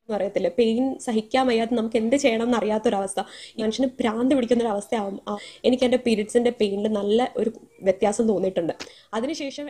എന്ന് പറയത്തില്ല പെയിൻ സഹിക്കാൻ വയ്യാതെ നമുക്ക് എന്ത് ചെയ്യണം എന്ന് അറിയാത്തൊരവസ്ഥ മനുഷ്യന് ഭ്രാന്ത് പിടിക്കുന്ന ഒരു അവസ്ഥയാവും ആ, എനിക്ക് എൻ്റെ പീരിയഡ്സിൻ്റെ പെയിനിൽ നല്ല ഒരു വ്യത്യാസം തോന്നിയിട്ടുണ്ട് അതിനുശേഷം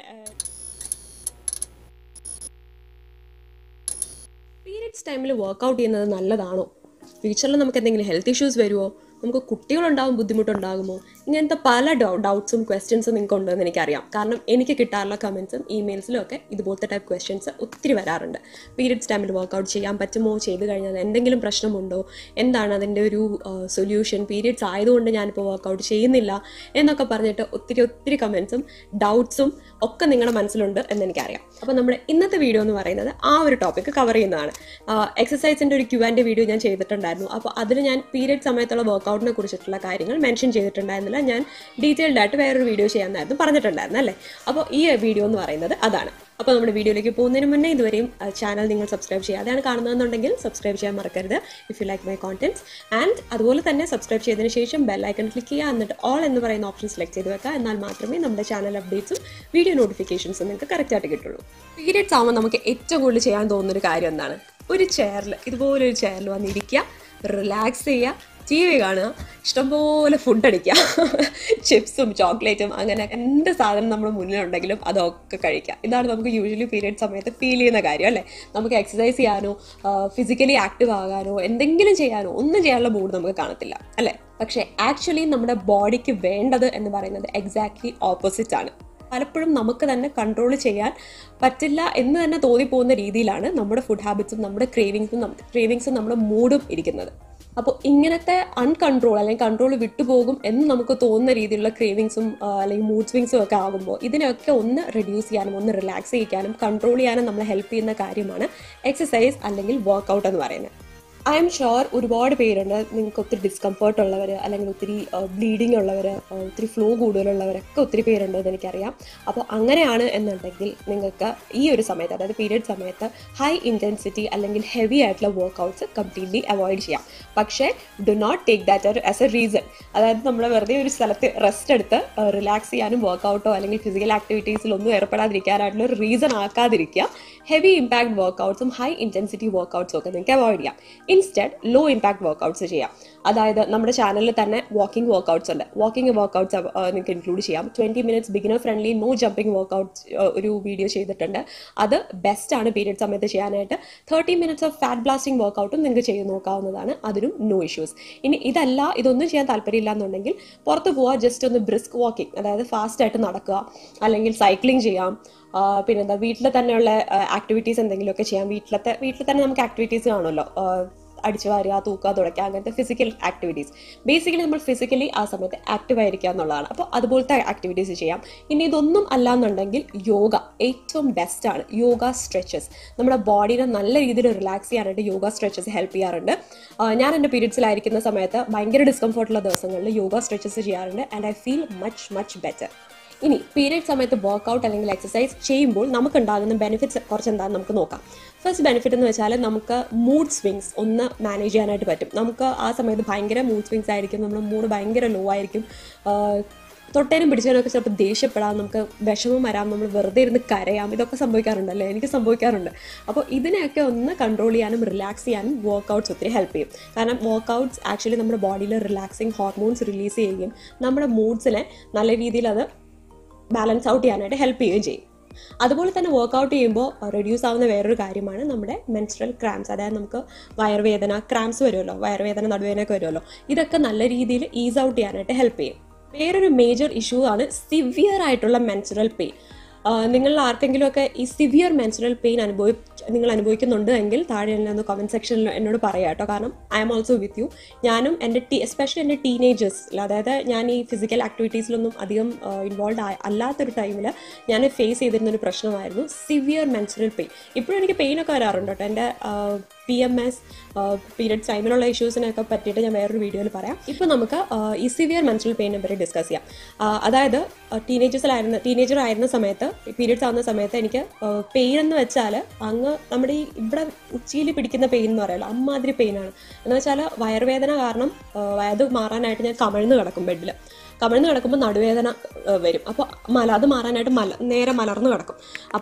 പീരിയഡ്സ് ടൈമിൽ വർക്കൗട്ട് ചെയ്യുന്നത് നല്ലതാണോ ഫ്യൂച്ചറിൽ നമുക്ക് എന്തെങ്കിലും ഹെൽത്ത് ഇഷ്യൂസ് വരുമോ നമുക്ക് കുട്ടികളുണ്ടാവും ബുദ്ധിമുട്ടുണ്ടാകുമോ ഇങ്ങനത്തെ പല ഡൗട്ട്സും ക്വസ്റ്റ്യൻസും നിങ്ങൾക്ക് ഉണ്ടെന്ന് എനിക്കറിയാം കാരണം എനിക്ക് കിട്ടാറുള്ള കമൻസും ഇമെയിൽസിലും ഒക്കെ ഇതുപോലത്തെ ടൈപ്പ് ക്വസ്റ്റ്യൻസ് ഒത്തിരി വരാറുണ്ട് പീരിയഡ്സ് ടൈമിൽ വർക്കൗട്ട് ചെയ്യാൻ പറ്റുമോ ചെയ്ത് കഴിഞ്ഞാൽ എന്തെങ്കിലും പ്രശ്നമുണ്ടോ എന്താണ് അതിൻ്റെ ഒരു സൊല്യൂഷൻ പീരിയഡ്സ് ആയതുകൊണ്ട് ഞാനിപ്പോൾ വർക്കൗട്ട് ചെയ്യുന്നില്ല എന്നൊക്കെ പറഞ്ഞിട്ട് ഒത്തിരി ഒത്തിരി കമൻസും ഡൗട്ട്സും ഒക്കെ നിങ്ങളുടെ മനസ്സിലുണ്ട് എന്ന് എനിക്കറിയാം അപ്പോൾ നമ്മുടെ ഇന്നത്തെ വീഡിയോ എന്ന് പറയുന്നത് ആ ഒരു ടോപ്പിക്ക് കവർ ചെയ്യുന്നതാണ് എക്സസൈസിൻ്റെ ഒരു ക്യൂ ആൻഡ് വീഡിയോ ഞാൻ ചെയ്തിട്ടുണ്ടായിരുന്നു അപ്പോൾ അതിൽ ഞാൻ പീരിയഡ് സമയത്തുള്ള വർക്കൗട്ടിനെ കുറിച്ചിട്ടുള്ള കാര്യങ്ങൾ മെൻഷൻ ചെയ്തിട്ടുണ്ടായിരുന്നില്ല ഞാൻ ഡീറ്റെയിൽഡ് ആയിട്ട് വേറൊരു വീഡിയോ ചെയ്യാമെന്നായിരുന്നു പറഞ്ഞിട്ടുണ്ടായിരുന്നു അല്ലേ അപ്പോൾ ഈ വീഡിയോ എന്ന് പറയുന്നത് അതാണ് അപ്പോൾ നമ്മുടെ വീഡിയോയിലേക്ക് പോകുന്നതിന് മുന്നേ ഇതുവരെയും ചാനൽ നിങ്ങൾ സബ്സ്ക്രൈബ് ചെയ്യാതെയാണ് കാണുന്നതെന്നുണ്ടെങ്കിൽ സബ്സ്ക്രൈബ് ചെയ്യാൻ മറക്കരുത് if you like my contents and അതുപോലെ തന്നെ സബ്സ്ക്രൈബ് ചെയ്തതിന് ശേഷം ബെൽ ഐക്കൺ ക്ലിക്ക് ചെയ്യുക എന്നിട്ട് ഓൾ എന്ന് പറയുന്ന ഓപ്ഷൻ സെലക്ട് ചെയ്ത് വെക്കുക എന്നാൽ മാത്രമേ നമ്മുടെ ചാനൽ അപ്ഡേറ്റ്സും വീഡിയോ നോട്ടിഫിക്കേഷൻസും നിങ്ങൾക്ക് കറക്റ്റായിട്ട് കിട്ടുള്ളൂ പീരിയഡ്സ് ആകുമ്പോൾ നമുക്ക് ഏറ്റവും കൂടുതൽ ചെയ്യാൻ തോന്നുന്നൊരു കാര്യം എന്താണ് ഒരു ചെയറിൽ ഇതുപോലൊരു ചെയറിൽ വന്നിരിക്കുക റിലാക്സ് ചെയ്യുക ടി വി കാണുക ഇഷ്ടംപോലെ ഫുഡ് അടിക്കുക ചിപ്സും ചോക്ലേറ്റും അങ്ങനെ എന്ത് സാധനം നമ്മുടെ മുന്നിലുണ്ടെങ്കിലും അതൊക്കെ കഴിക്കുക ഇതാണ് നമുക്ക് യൂഷ്വലി പീരിയഡ് സമയത്ത് ഫീൽ ചെയ്യുന്ന കാര്യം അല്ലേ നമുക്ക് എക്സസൈസ് ചെയ്യാനോ ഫിസിക്കലി ആക്റ്റീവ് ആകാനോ എന്തെങ്കിലും ചെയ്യാനോ ഒന്നും ചെയ്യാനുള്ള മൂഡ് നമുക്ക് കാണത്തില്ല അല്ലേ പക്ഷേ ആക്ച്വലി നമ്മുടെ ബോഡിക്ക് വേണ്ടത് എന്ന് പറയുന്നത് എക്സാക്ട്ലി ഓപ്പോസിറ്റ് ആണ് പലപ്പോഴും നമുക്ക് തന്നെ കൺട്രോൾ ചെയ്യാൻ പറ്റില്ല എന്ന് തന്നെ തോന്നിപ്പോകുന്ന രീതിയിലാണ് നമ്മുടെ ഫുഡ് ഹാബിറ്റ്സും നമ്മുടെ ക്രേവിങ്സും ക്രേവിങ്സും നമ്മുടെ മൂഡും ഇരിക്കുന്നത് അപ്പോൾ ഇങ്ങനത്തെ അൺകൺട്രോൾ അല്ലെങ്കിൽ കൺട്രോൾ വിട്ടുപോകും എന്ന് നമുക്ക് തോന്നുന്ന രീതിയിലുള്ള ക്രേവിങ്സും അല്ലെങ്കിൽ മൂഡ് സ്വിങ്സും ഒക്കെ ആകുമ്പോൾ ഇതിനൊക്കെ ഒന്ന് റെഡ്യൂസ് ചെയ്യാനും ഒന്ന് റിലാക്സ് ചെയ്യിക്കാനും കൺട്രോൾ ചെയ്യാനും നമ്മളെ ഹെൽപ്പ് ചെയ്യുന്ന കാര്യമാണ് എക്സസൈസ് അല്ലെങ്കിൽ വർക്കൗട്ട് എന്ന് പറയുന്നത് ഐ എം ഷുവർ ഒരുപാട് പേരുണ്ട് നിങ്ങൾക്ക് ഒത്തിരി ഡിസ്കംഫർട്ട് ഉള്ളവർ അല്ലെങ്കിൽ ഒത്തിരി ബ്ലീഡിങ് ഉള്ളവർ ഒത്തിരി ഫ്ലോ കൂടുതലുള്ളവരൊക്കെ ഒത്തിരി പേരുണ്ട് എന്ന് എനിക്കറിയാം അപ്പോൾ അങ്ങനെയാണ് എന്നുണ്ടെങ്കിൽ നിങ്ങൾക്ക് ഈ ഒരു സമയത്ത് അതായത് പീരിയഡ് സമയത്ത് ഹൈ ഇൻറ്റൻസിറ്റി അല്ലെങ്കിൽ ഹെവി ആയിട്ടുള്ള വർക്കൗട്ട്സ് കംപ്ലീറ്റ്ലി അവോയ്ഡ് ചെയ്യാം പക്ഷേ do not take that as a reason അതായത് നമ്മൾ വെറുതെ ഒരു സ്ഥലത്ത് റെസ്റ്റ് എടുത്ത് റിലാക്സ് ചെയ്യാനും വർക്കൗട്ടോ അല്ലെങ്കിൽ ഫിസിക്കൽ ആക്ടിവിറ്റീസിലൊന്നും ഏർപ്പെടാതിരിക്കാനായിട്ടുള്ള ഒരു റീസൺ ആക്കാതിരിക്കുക ഹെവി ഇമ്പാക്ട് വർക്കൗട്ട്സും ഹൈ ഇൻറ്റൻസിറ്റി വർക്കൗട്ട്സും ഒക്കെ നിങ്ങൾക്ക് അവോയ്ഡ് ചെയ്യാം ഇൻസ്റ്റെഡ് ലോ ഇമ്പാക്ട് വർക്കൗട്ട്സ് ചെയ്യാം അതായത് നമ്മുടെ ചാനലിൽ തന്നെ വാക്കിംഗ് വർക്കൗട്ട്സ് ഉണ്ട് വാക്കിംഗ് വർക്കൗട്ട്സ് നിങ്ങൾക്ക് ഇൻക്ലൂഡ് ചെയ്യാം twenty minutes beginner friendly no jumping workouts ഒരു വീഡിയോ ചെയ്തിട്ടുണ്ട് അത് ബെസ്റ്റ് ആണ് പീരിയഡ് സമയത്ത് ചെയ്യാനായിട്ട് thirty minutes of fat blasting വർക്കൗട്ടും നിങ്ങൾക്ക് ചെയ്ത് നോക്കാവുന്നതാണ് അതിനും നോ ഇഷ്യൂസ് ഇനി ഇതല്ല ഇതൊന്നും ചെയ്യാൻ താല്പര്യമില്ല എന്നുണ്ടെങ്കിൽ പുറത്ത് പോവുക ജസ്റ്റ് ഒന്ന് ബ്രിസ്ക് വാക്കിംഗ് അതായത് ഫാസ്റ്റ് ആയിട്ട് നടക്കുക അല്ലെങ്കിൽ സൈക്ലിംഗ് ചെയ്യാം ആ, പിന്നെന്താ വീട്ടിൽ തന്നെയുള്ള ആക്ടിവിറ്റീസ് എന്തെങ്കിലുമൊക്കെ ചെയ്യാം വീട്ടിലത്തെ വീട്ടിൽ തന്നെ നമുക്ക് ആക്ടിവിറ്റീസ് കാണുമല്ലോ ആ, അടിച്ചു വാരുക തൂക്കുക തുടയ്ക്കുക അങ്ങനത്തെ ഫിസിക്കൽ ആക്ടിവിറ്റീസ് ബേസിക്കലി നമ്മൾ ഫിസിക്കലി ആ സമയത്ത് ആക്റ്റീവ് ആയിരിക്കുക എന്നുള്ളതാണ് അപ്പോൾ അതുപോലത്തെ ആക്ടിവിറ്റീസ് ചെയ്യാം ഇനി ഇതൊന്നും അല്ല എന്നുണ്ടെങ്കിൽ യോഗ ഏറ്റവും ബെസ്റ്റ് ആണ് യോഗ സ്ട്രെച്ചസ് നമ്മുടെ ബോഡീനെ നല്ല രീതിയിൽ റിലാക്സ് ചെയ്യാനായിട്ട് യോഗ സ്ട്രെച്ചസ് ഹെൽപ്പ് ചെയ്യാറുണ്ട് ആ, ഞാൻ എൻ്റെ പീരീഡ്സിലായിരിക്കുന്ന സമയത്ത് ഭയങ്കര ഡിസ്കംഫർട്ടുള്ള ദിവസങ്ങളിൽ യോഗ സ്ട്രെച്ചസ് ചെയ്യാറുണ്ട് and I feel much much better ഇനി പീരിയഡ് സമയത്ത് വർക്കൗട്ട് അല്ലെങ്കിൽ എക്സസൈസ് ചെയ്യുമ്പോൾ നമുക്കുണ്ടാകുന്ന ബെനിഫിറ്റ്സ് കുറച്ച് എന്താണെന്ന് നമുക്ക് നോക്കാം ഫസ്റ്റ് ബെനിഫിറ്റ് എന്ന് വെച്ചാൽ നമുക്ക് മൂഡ് സ്വിങ്സ് ഒന്ന് മാനേജ് ചെയ്യാനായിട്ട് പറ്റും നമുക്ക് ആ സമയത്ത് ഭയങ്കര മൂഡ് സ്വിങ്സ് ആയിരിക്കും നമ്മുടെ മൂഡ് ഭയങ്കര ലോ ആയിരിക്കും ആഹ് തൊട്ടേനും പിടിച്ചതിനും ഒക്കെ ചിലപ്പോൾ ദേഷ്യപ്പെടാം നമുക്ക് വിഷമം വരാം നമ്മൾ വെറുതെ ഇരുന്ന് കരയാം ഇതൊക്കെ സംഭവിക്കാറുണ്ടല്ലേ എനിക്ക് സംഭവിക്കാറുണ്ട് അപ്പോൾ ഇതിനെയൊക്കെ ഒന്ന് കൺട്രോൾ ചെയ്യാനും റിലാക്സ് ചെയ്യാനും വർക്കൗട്ട്സ് ഒത്തിരി ഹെൽപ്പ് ചെയ്യും കാരണം വർക്കൗട്ട്സ് ആക്ച്വലി നമ്മുടെ ബോഡിയിൽ റിലാക്സിങ് ഹോർമോൺസ് റിലീസ് ചെയ്യുകയും നമ്മുടെ മൂഡ്സിനെ നല്ല രീതിയിൽ അത് ബാലൻസ് ഔട്ട് ചെയ്യാനായിട്ട് ഹെൽപ്പ് ചെയ്യുകയും ചെയ്യും അതുപോലെ തന്നെ വർക്കൗട്ട് ചെയ്യുമ്പോൾ റെഡ്യൂസ് ആവുന്ന വേറൊരു കാര്യമാണ് നമ്മുടെ മെൻസ്ട്രൽ ക്രാംസ് അതായത് നമുക്ക് വയറുവേദന ക്രാംസ് വരുമല്ലോ വയറുവേദന നടുവേദനയൊക്കെ വരുമല്ലോ ഇതൊക്കെ നല്ല രീതിയിൽ ഈസ് ഔട്ട് ചെയ്യാനായിട്ട് ഹെൽപ്പ് ചെയ്യും വേറൊരു മേജർ ഇഷ്യൂ ആണ് സിവിയർ ആയിട്ടുള്ള മെൻസ്ട്രൽ പെയിൻ നിങ്ങളിൽ ആർക്കെങ്കിലുമൊക്കെ ഈ സിവിയർ മെൻസ്ട്രൽ പെയിൻ അനുഭവി നിങ്ങൾ അനുഭവിക്കുന്നുണ്ട് എങ്കിൽ താഴെ എന്നെ ഒന്ന് കമൻറ്റ് സെക്ഷനിൽ എന്നോട് പറയാം കേട്ടോ കാരണം I'm also with you ഞാനും എൻ്റെ ടീ എസ്പെഷ്യലി എൻ്റെ ടീനേജേഴ്സിൽ അതായത് ഞാൻ ഈ ഫിസിക്കൽ ആക്ടിവിറ്റീസിലൊന്നും അധികം ഇൻവോൾവ് അല്ലാത്തൊരു ടൈമിൽ ഞാൻ ഫേസ് ചെയ്തിരുന്ന ഒരു പ്രശ്നമായിരുന്നു സിവിയർ മെൻസ്ട്രൽ പെയിൻ ഇപ്പോഴും എനിക്ക് പെയിനൊക്കെ വരാറുണ്ട് കേട്ടോ എൻ്റെ പി എം എസ് പീരിയഡ്സ് ടൈമിലുള്ള ഇഷ്യൂസിനൊക്കെ പറ്റിയിട്ട് ഞാൻ വേറൊരു വീഡിയോയിൽ പറയാം ഇപ്പോൾ നമുക്ക് ആ, ഈ സിവിയർ മെൻസ്ട്രൽ പെയിനെ പറ്റി ഡിസ്കസ് ചെയ്യാം ആ, അതായത് ടീനേജേഴ്സിലായിരുന്ന ടീനേജർ ആയിരുന്ന സമയത്ത് പീരിയഡ്സ് ആവുന്ന സമയത്ത് എനിക്ക് പെയിൻ എന്ന് വെച്ചാൽ അങ്ങ് നമ്മുടെ ഈ ഇവിടെ ഉച്ചിയിൽ പിടിക്കുന്ന പെയിൻ എന്ന് പറയുമല്ലോ അമ്മാതിരി പെയിനാണ് എന്ന് വെച്ചാൽ വയറുവേദന കാരണം ആ, അത് മാറാനായിട്ട് ഞാൻ കമഴ്ന്ന് കിടക്കും ബെഡിൽ കമഴ്ന്ന് കിടക്കുമ്പോൾ നടുവേദന ആ, വരും അപ്പോൾ മല അത് മാറാനായിട്ട് മല നേരെ മലർന്ന് കിടക്കും അപ്പോൾ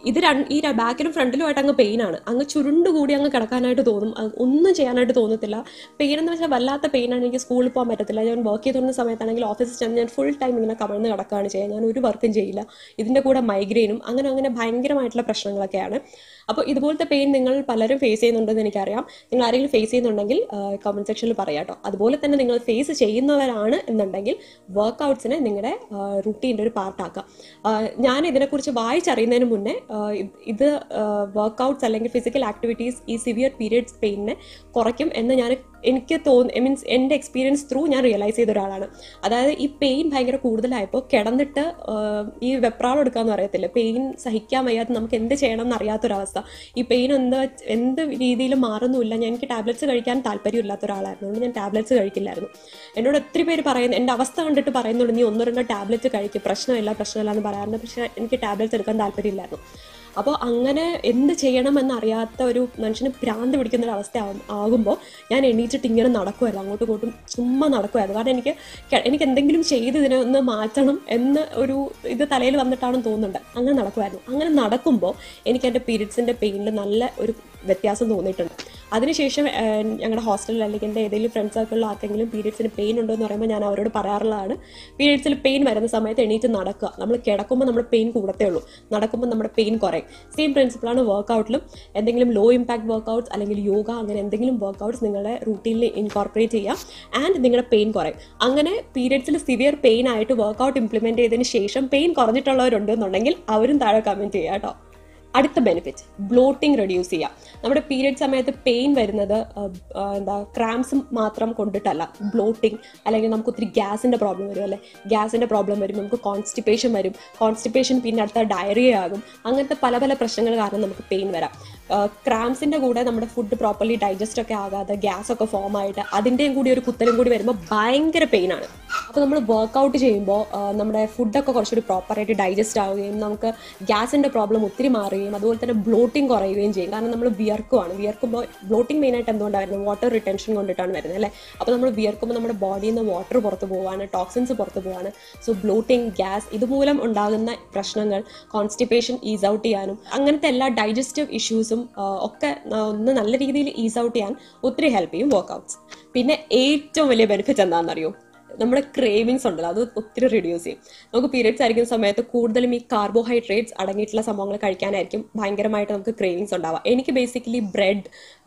ഇത് രണ്ട് ഈ ര- ബാക്കിലും ഫ്രണ്ടിലുമായിട്ട് അങ്ങ് പെയിനാണ് അങ്ങ് ചുരുണ്ടുകൂടി അങ്ങ് കിടക്കാനായിട്ട് തോന്നും അത് ഒന്നും ചെയ്യാനായിട്ട് തോന്നത്തില്ല പെയിൻ എന്ന് വെച്ചാൽ വല്ലാത്ത പെയിനാണ് എനിക്ക് സ്കൂളിൽ പോകാൻ പറ്റത്തില്ല ഞാൻ വർക്ക് ചെയ്തുകൊണ്ടിരുന്ന സമയത്താണെങ്കിൽ ഓഫീസിൽ ചെന്ന് ഞാൻ ഫുൾ ടൈം ഇങ്ങനെ കമഴ്ന്ന് കിടക്കുകയാണ് ചെയ്യുക ഞാൻ ഒരു വർക്കും ചെയ്യില്ല ഇതിൻ്റെ കൂടെ മൈഗ്രെയിനും അങ്ങനെ അങ്ങനെ ഭയങ്കരമായിട്ടുള്ള പ്രശ്നങ്ങളൊക്കെയാണ് അപ്പോൾ ഇതുപോലത്തെ പെയിൻ നിങ്ങൾ പലരും ഫേസ് ചെയ്യുന്നുണ്ടെന്ന് എനിക്കറിയാം നിങ്ങൾ ആരെങ്കിലും ഫേസ് ചെയ്യുന്നുണ്ടെങ്കിൽ കമൻറ്റ് സെക്ഷനിൽ പറയാം കേട്ടോ അതുപോലെ തന്നെ നിങ്ങൾ ഫേസ് ചെയ്യുന്നവരാണ് എന്നുണ്ടെങ്കിൽ വർക്കൗട്ട്സിനെ നിങ്ങളുടെ റുട്ടീൻ്റെ ഒരു പാർട്ടാക്കുക ഞാൻ ഇതിനെക്കുറിച്ച് വായിച്ചറിയുന്നതിന് മുന്നേ ആ, ഇത് ഇത് വർക്കൗട്ട്സ് അല്ലെങ്കിൽ ഫിസിക്കൽ ആക്ടിവിറ്റീസ് ഈ സിവിയർ പീരിയഡ്സ് പെയിനിനെ കുറയ്ക്കും എന്ന് ഞാൻ എനിക്ക് തോന്നി മീൻസ് എൻ്റെ എക്സ്പീരിയൻസ് ത്രൂ ഞാൻ റിയലൈസ് ചെയ്ത ഒരാളാണ് അതായത് ഈ പെയിൻ ഭയങ്കര കൂടുതലായപ്പോൾ കിടന്നിട്ട് ആ, ഈ വെപ്രാളം എടുക്കാന്ന് പറയത്തില്ല പെയിൻ സഹിക്കാൻ വയ്യാതെ നമുക്ക് എന്ത് ചെയ്യണം എന്ന് അറിയാത്തൊരവസ്ഥ ഈ പെയിൻ എന്ത് എന്ത് രീതിയിൽ മാറുന്നില്ല ഞാൻ എനിക്ക് ടാബ്ലറ്റ്സ് കഴിക്കാൻ താല്പര്യമില്ലാത്ത ഒരാളായിരുന്നു അതുകൊണ്ട് ഞാൻ ടാബ്ലറ്റ്സ് കഴിക്കില്ലായിരുന്നു എന്നോട് ഒത്തിരി പേര് പറയുന്നു എൻ്റെ അവസ്ഥ കണ്ടിട്ട് പറയുന്നുണ്ട് നീ ഒന്നോ രണ്ടോ ടാബ്ലറ്റ് കഴിക്കും പ്രശ്നമില്ല പ്രശ്നമില്ല എന്ന് പറയാറുണ്ട് പക്ഷേ എനിക്ക് ടാബ്ലറ്റ്സ് എടുക്കാൻ താല്പര്യമില്ലായിരുന്നു അപ്പോൾ അങ്ങനെ എന്ത് ചെയ്യണമെന്ന് അറിയാത്ത ഒരു മനുഷ്യന് ഭ്രാന്ത് പിടിക്കുന്ന ഒരു അവസ്ഥ ആവും- ആകുമ്പോൾ ഞാൻ എണീറ്റിട്ട് ഇങ്ങനെ നടക്കുമായിരുന്നു അങ്ങോട്ടും ഇങ്ങോട്ടും ചുമ്മാ നടക്കുമായിരുന്നു കാരണം എനിക്ക് കെ- എനിക്ക് എന്തെങ്കിലും ചെയ്ത് ഇതിനെ ഒന്ന് മാറ്റണം എന്ന് ഒരു ഇത് തലയിൽ വന്നിട്ടാണെന്ന് തോന്നുന്നുണ്ട് അങ്ങനെ നടക്കുമായിരുന്നു അങ്ങനെ നടക്കുമ്പോൾ എനിക്ക് എൻ്റെ പീരീഡ്സിൻ്റെ പെയിനിൽ നല്ല ഒരു വ്യത്യാസം തോന്നിയിട്ടുണ്ട് അതിനുശേഷം ഏഹ്, ഞങ്ങളുടെ ഹോസ്റ്റലിൽ അല്ലെങ്കിൽ എൻ്റെ ഏതെങ്കിലും ഫ്രണ്ട് സർക്കിളിൽ ആർക്കെങ്കിലും പീരീഡ്സിന് പെയിൻ ഉണ്ടോ എന്ന് പറയുമ്പോൾ ഞാൻ അവരോട് പറയാറുള്ളതാണ് പീരീഡ്സിൽ പെയിൻ വരുന്ന സമയത്ത് എണീറ്റ് നടക്കുക നമ്മൾ കിടക്കുമ്പോൾ നമ്മുടെ പെയിൻ കൂടത്തേ ഉള്ളൂ നടക്കുമ്പോൾ നമ്മുടെ പെയിൻ കുറയും സെയിം പ്രിൻസിപ്പിളാണ് വർക്കൗട്ടിലും എന്തെങ്കിലും ലോ ഇമ്പാക്ട് വർക്കൗട്ട്സ് അല്ലെങ്കിൽ യോഗ അങ്ങനെ എന്തെങ്കിലും വർക്കൗട്ട്സ് നിങ്ങളുടെ റൂട്ടീനിൽ ഇൻകോർപ്പറേറ്റ് ചെയ്യുക ആൻഡ് നിങ്ങളുടെ പെയിൻ കുറയും അങ്ങനെ പീരിയഡ്സിൽ സിവിയർ പെയിൻ ആയിട്ട് വർക്കൗട്ട് ഇംപ്ലിമെൻറ്റ് ചെയ്തതിന് ശേഷം പെയിൻ കുറഞ്ഞിട്ടുള്ളവരുണ്ടെന്നുണ്ടെങ്കിൽ അവരും താഴെ കമൻറ്റ് ചെയ്യുക കേട്ടോ അടുത്ത ബെനിഫിറ്റ് ബ്ലോട്ടിംഗ് റെഡ്യൂസ് ചെയ്യാം നമ്മുടെ പീരിയഡ് സമയത്ത് പെയിൻ വരുന്നത് ആ, ആ, എന്താ ക്രാംസ് മാത്രം കൊണ്ടിട്ടല്ല ബ്ലോട്ടിംഗ് അല്ലെങ്കിൽ നമുക്ക് ഒത്തിരി ഗ്യാസിൻ്റെ പ്രോബ്ലം വരും അല്ലേ ഗ്യാസിൻ്റെ പ്രോബ്ലം വരും നമുക്ക് കോൺസ്റ്റിപ്പേഷൻ വരും കോൺസ്റ്റിപ്പേഷൻ പിന്നെ അടുത്ത ഡയറിയ ആകും അങ്ങനത്തെ പല പല പ്രശ്നങ്ങൾ കാരണം നമുക്ക് പെയിൻ വരാം ക്രാംസിൻ്റെ കൂടെ നമ്മുടെ ഫുഡ് പ്രോപ്പർലി ഡൈജസ്റ്റ് ഒക്കെ ആകാതെ ഗ്യാസ് ഒക്കെ ഫോം ആയിട്ട് അതിൻ്റെയും കൂടി ഒരു കുത്തലും കൂടി വരുമ്പോൾ ഭയങ്കര പെയിനാണ് അപ്പോൾ നമ്മൾ വർക്കൗട്ട് ചെയ്യുമ്പോൾ നമ്മുടെ ഫുഡൊക്കെ കുറച്ചുകൂടി പ്രോപ്പറായിട്ട് ഡൈജസ്റ്റ് ആവുകയും നമുക്ക് ഗ്യാസിൻ്റെ പ്രോബ്ലം ഒത്തിരി മാറുകയും അതുപോലെ തന്നെ ബ്ലോട്ടിംഗ് കുറയുകയും ചെയ്യും കാരണം നമ്മൾ വിയർക്കുവാണ് വിയർക്കുമ്പോൾ ബ്ലോട്ടിംഗ് മെയിനായിട്ട് എന്തുകൊണ്ടാണ് വരുന്നത് വാട്ടർ റിട്ടൻഷൻ കൊണ്ടിട്ടാണ് വരുന്നത് അല്ലേ അപ്പോൾ നമ്മൾ വിയർക്കുമ്പോൾ നമ്മുടെ ബോഡിയിൽ നിന്ന് വാട്ടർ പുറത്ത് പോവാണ് ടോക്സിൻസ് പുറത്ത് പോവാണ് സോ ബ്ലോട്ടിംഗ് ഗ്യാസ് ഇതുമൂലം ഉണ്ടാകുന്ന പ്രശ്നങ്ങൾ കോൺസ്റ്റിപ്പേഷൻ ഈസ് ഔട്ട് ചെയ്യാനും അങ്ങനത്തെ എല്ലാ ഡൈജസ്റ്റീവ് ഇഷ്യൂസും ഒക്കെ ആ, ഒന്ന് നല്ല രീതിയിൽ ഈസ് ഔട്ട് ചെയ്യാൻ ഒത്തിരി ഹെൽപ്പ് ചെയ്യും വർക്കൗട്ട്സ് പിന്നെ ഏറ്റവും വലിയ ബെനിഫിറ്റ് എന്താണെന്നറിയോ നമ്മുടെ ക്രേവിങ്സ് ഉണ്ടല്ലോ അത് ഒത്തിരി റിഡ്യൂസ് ചെയ്യും നമുക്ക് പീരിയഡ്സ് ആയിരിക്കുന്ന സമയത്ത് കൂടുതലും ഈ കാർബോഹൈഡ്രേറ്റ്സ് അടങ്ങിയിട്ടുള്ള സംഭവങ്ങൾ കഴിക്കാനായിരിക്കും ഭയങ്കരമായിട്ട് നമുക്ക് ക്രേവിങ്സ് ഉണ്ടാവുക എനിക്ക് ബേസിക്കലി ബ്രെഡ്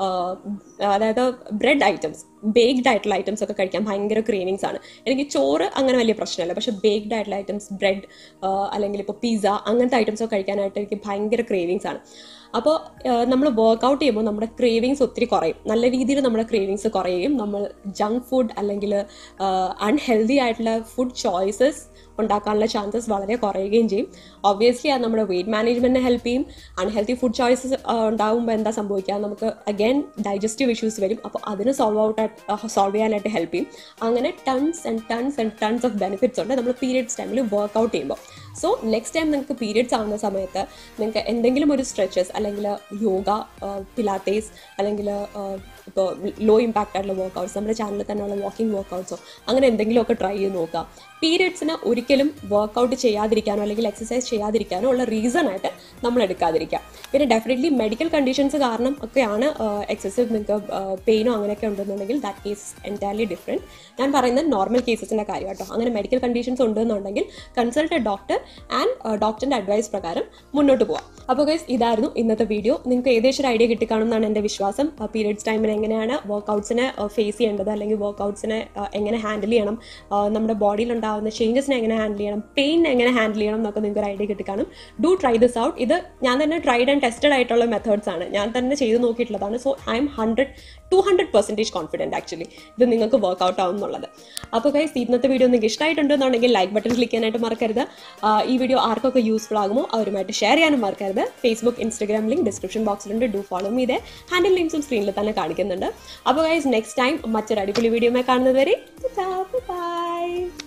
അതായത് ബ്രെഡ് ഐറ്റംസ് ബേക്ക്ഡ് ആയിട്ടുള്ള ഐറ്റംസ് ഒക്കെ കഴിക്കാൻ ഭയങ്കര ക്രേവിങ്സ് ആണ് എനിക്ക് ചോറ് അങ്ങനെ വലിയ പ്രശ്നമല്ല പക്ഷെ ബേക്ക്ഡ് ആയിട്ടുള്ള ഐറ്റംസ് ബ്രെഡ് അല്ലെങ്കിൽ ഇപ്പോൾ പിസ്സ അങ്ങനത്തെ ഐറ്റംസ് ഒക്കെ കഴിക്കാനായിട്ട് എനിക്ക് ഭയങ്കര ക്രേവിങ്സ് ആണ് അപ്പോൾ നമ്മൾ വർക്കൗട്ട് ചെയ്യുമ്പോൾ നമ്മുടെ ക്രേവിങ്സ് ഒത്തിരി കുറയും നല്ല രീതിയിൽ നമ്മുടെ ക്രേവിങ്സ് കുറയുകയും നമ്മൾ ജങ്ക് ഫുഡ് അല്ലെങ്കിൽ അൺഹെൽത്തി ആയിട്ടുള്ള ഫുഡ് ചോയ്സസ് ഉണ്ടാക്കാനുള്ള ചാൻസസ് വളരെ കുറയുകയും ചെയ്യും ഒബ്വിയസ്ലി അത് നമ്മുടെ വെയിറ്റ് മാനേജ്മെന്റിനെ ഹെൽപ്പ് ചെയ്യും അൺഹെൽത്തി ഫുഡ് ചോയ്സസ് ഉണ്ടാകുമ്പോൾ എന്താ സംഭവിക്കുക നമുക്ക് അഗൈൻ ഡൈജസ്റ്റീവ് ഇഷ്യൂസ് വരും അപ്പോൾ അതിന് സോൾവ് ഔട്ട് സോൾവ് ചെയ്യാനായിട്ട് ഹെൽപ്പ് ചെയ്യും അങ്ങനെ tons and tons and tons of benefits ഉണ്ട് നമ്മൾ പീരിയഡ്സ് ടൈമിൽ വർക്കൗട്ട് ചെയ്യുമ്പോൾ സോ നെക്സ്റ്റ് ടൈം നിങ്ങൾക്ക് പീരിയഡ്സ് ആവുന്ന സമയത്ത് നിങ്ങൾക്ക് എന്തെങ്കിലും ഒരു സ്ട്രെച്ചസ് അല്ലെങ്കിൽ യോഗ പിലാത്തേസ് അല്ലെങ്കിൽ ഇപ്പോൾ ലോ ഇമ്പാക്റ്റ് ആയിട്ടുള്ള വർക്കൗട്ട്സ് നമ്മുടെ ചാനലിൽ തന്നെയുള്ള വാക്കിംഗ് വർക്കൗട്ട്സോ അങ്ങനെ എന്തെങ്കിലുമൊക്കെ ട്രൈ ചെയ്ത് നോക്കുക പീരിയഡ്സിന് ഒരിക്കലും വർക്കൗട്ട് ചെയ്യാതിരിക്കാനോ അല്ലെങ്കിൽ എക്സസൈസ് ചെയ്യാതിരിക്കാനോ ഉള്ള റീസൺ ആയിട്ട് നമ്മൾ എടുക്കാതിരിക്കുക പിന്നെ ഡെഫിനറ്റ്ലി മെഡിക്കൽ കണ്ടീഷൻസ് കാരണം ഒക്കെയാണ് എക്സസീവ് നിങ്ങൾക്ക് പെയിനോ അങ്ങനെയൊക്കെ ഉണ്ടെന്നുണ്ടെങ്കിൽ ദാറ്റ് കേസ് എൻറ്റയർലി ഡിഫറെൻറ്റ് ഞാൻ പറയുന്നത് നോർമൽ കേസസിൻ്റെ കാര്യം കേട്ടോ അങ്ങനെ മെഡിക്കൽ കണ്ടീഷൻസ് ഉണ്ടെന്നുണ്ടെങ്കിൽ കൺസൾട്ട് ഡോക്ടർ ആൻഡ് ഡോക്ടറിൻ്റെ അഡ്വൈസ് പ്രകാരം മുന്നോട്ട് പോവാം അപ്പോൾ ഗൈസ് ഇതായിരുന്നു ഇന്നത്തെ വീഡിയോ നിങ്ങൾക്ക് ഏകദേശം ഒരു ഐഡിയ കിട്ടിക്കാണുമെന്നാണ് എൻ്റെ വിശ്വാസം പീരിയഡ്സ് ടൈമിൽ എങ്ങനെയാണ് വർക്കൗട്ട്സിനെ ഫേസ് ചെയ്യേണ്ടത് അല്ലെങ്കിൽ വർക്കൗട്ട്സിനെ എങ്ങനെ ഹാൻഡിൽ ചെയ്യണം ആ, നമ്മുടെ ബോഡിയിൽ ഉണ്ടാകുന്ന ചേഞ്ചസിനെ എങ്ങനെ ഹാൻഡിൽ ചെയ്യണം പെയിൻ എങ്ങനെ ഹാൻഡിൽ ചെയ്യണം എന്നൊക്കെ നിങ്ങൾക്ക് ഒരു ഐഡിയ കിട്ടിക്കാണും ഡു ട്രൈ ദിസ് ഔട്ട് ഇത് ഞാൻ തന്നെ ട്രൈഡ് ആൻഡ് ടെസ്റ്റഡ് ആയിട്ടുള്ള മെത്തേഡ്സ് ആണ് ഞാൻ തന്നെ ചെയ്ത് നോക്കിയിട്ടുള്ളതാണ് so I'm hundred to hundred percentage confident actually ഇത് നിങ്ങൾക്ക് വർക്കൗട്ട് ആവും എന്നുള്ളത് അപ്പോൾ ഗൈസ് ഇന്നത്തെ വീഡിയോ നിങ്ങൾക്ക് ഇഷ്ടമായിട്ടുണ്ടെന്നുണ്ടെങ്കിൽ ലൈക്ക് ബട്ടൺ ക്ലിക്ക് ചെയ്യാനായിട്ട് മറക്കരുത് ആ, ഈ വീഡിയോ ആർക്കൊക്കെ യൂസ്ഫുൾ ആകുമോ അവരുമായിട്ട് ഷെയർ ചെയ്യാനും മറക്കരുത് ഫേസ്ബുക്ക് ഇൻസ്റ്റാഗ്രാം ലിങ്ക് ഡിസ്ക്രിപ്ഷൻ ബോക്സിലുണ്ട് ഡു ഫോളോ മീ ഇതേ ഹാൻഡിൽ ലിങ്ക്സും സ്ക്രീനിൽ തന്നെ കാണിക്കുന്നുണ്ട് അപ്പോൾ ഗൈസ് നെക്സ്റ്റ് ടൈം മറ്റൊരു അടിപൊളി വീഡിയോ കാണുന്നത് വരെ ബൈ